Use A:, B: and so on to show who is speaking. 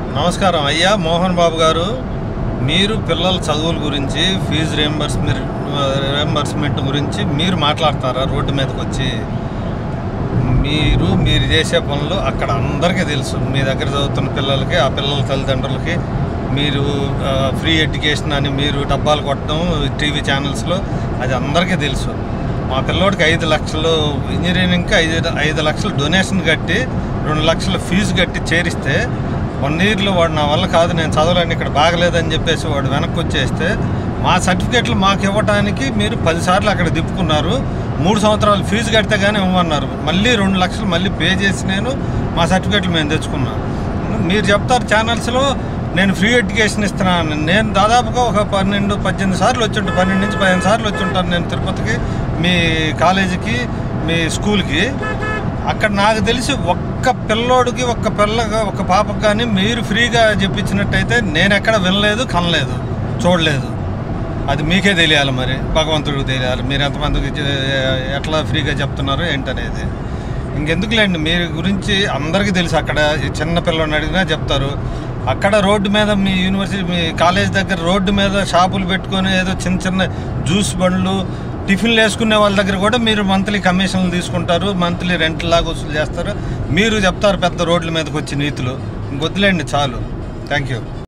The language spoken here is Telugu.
A: నమస్కారం అయ్యా మోహన్ బాబు గారు మీరు పిల్లల చదువుల గురించి ఫీజు రియంబర్స్మెంట్ రియంబర్స్మెంట్ గురించి మీరు మాట్లాడతారా రోడ్డు మీదకి వచ్చి మీరు మీరు చేసే పనులు అక్కడ అందరికీ తెలుసు మీ దగ్గర చదువుతున్న పిల్లలకి ఆ పిల్లల తల్లిదండ్రులకి మీరు ఆ, ఫ్రీ ఎడ్యుకేషన్ అని మీరు డబ్బాలు కొట్టడం టీవీ ఛానల్స్లో అది అందరికీ తెలుసు మా పిల్లోడికి ఐదు లక్షలు ఇంజనీరింగ్కి ఐదు ఐదు లక్షలు డొనేషన్ కట్టి రెండు లక్షల ఫీజు కట్టి చేరిస్తే వన్ ఇయర్లో వాడు నా వల్ల కాదు నేను చదవలేను ఇక్కడ బాగలేదని చెప్పేసి వాడు వెనక్కి వచ్చేస్తే మా సర్టిఫికేట్లు మాకు ఇవ్వడానికి మీరు పదిసార్లు అక్కడ తిప్పుకున్నారు మూడు సంవత్సరాలు ఫీజు కడితే కానీ ఇవ్వమన్నారు మళ్ళీ రెండు లక్షలు మళ్ళీ పే చేసి నేను మా సర్టిఫికేట్లు మేము తెచ్చుకున్నాం మీరు చెప్తారు ఛానల్స్లో నేను ఫ్రీ ఎడ్యుకేషన్ ఇస్తున్నాను నేను దాదాపుగా ఒక పన్నెండు పద్దెనిమిది సార్లు వచ్చి ఉంటాను పన్నెండు నుంచి పదిహేను సార్లు వచ్చి ఉంటాను నేను తిరుపతికి మీ కాలేజీకి మీ స్కూల్కి అక్కడ నాకు తెలిసి ఒక్క పిల్లోడికి ఒక్క పిల్లగా ఒక పాపకు కానీ మీరు ఫ్రీగా చెప్పించినట్టయితే నేను ఎక్కడ వినలేదు కనలేదు చూడలేదు అది మీకే తెలియాలి మరి భగవంతుడికి తెలియాలి మీరు ఎంతమందికి చె- ఎట్లా ఫ్రీగా చెప్తున్నారో ఏంటనేది ఇంకెందుకులేండి మీరు గురించి అందరికీ తెలుసు అక్కడ ఈ చిన్న పిల్లని అడిగినా చెప్తారు అక్కడ రోడ్డు మీద మీ యూనివర్సిటీ మీ కాలేజ్ దగ్గర రోడ్డు మీద షాపులు పెట్టుకొని ఏదో చిన్న చిన్న జ్యూస్ బండ్లు టిఫిన్లు వేసుకునే వాళ్ళ దగ్గర కూడా మీరు మంత్లీ కమిషన్లు తీసుకుంటారు మంత్లీ రెంట్ లాగా వసూలు చేస్తారు మీరు చెప్తారు పెద్ద రోడ్ల మీదకి వచ్చి నీతులు ఇంకొద్దులేండి చాలు థ్యాంక్ యూ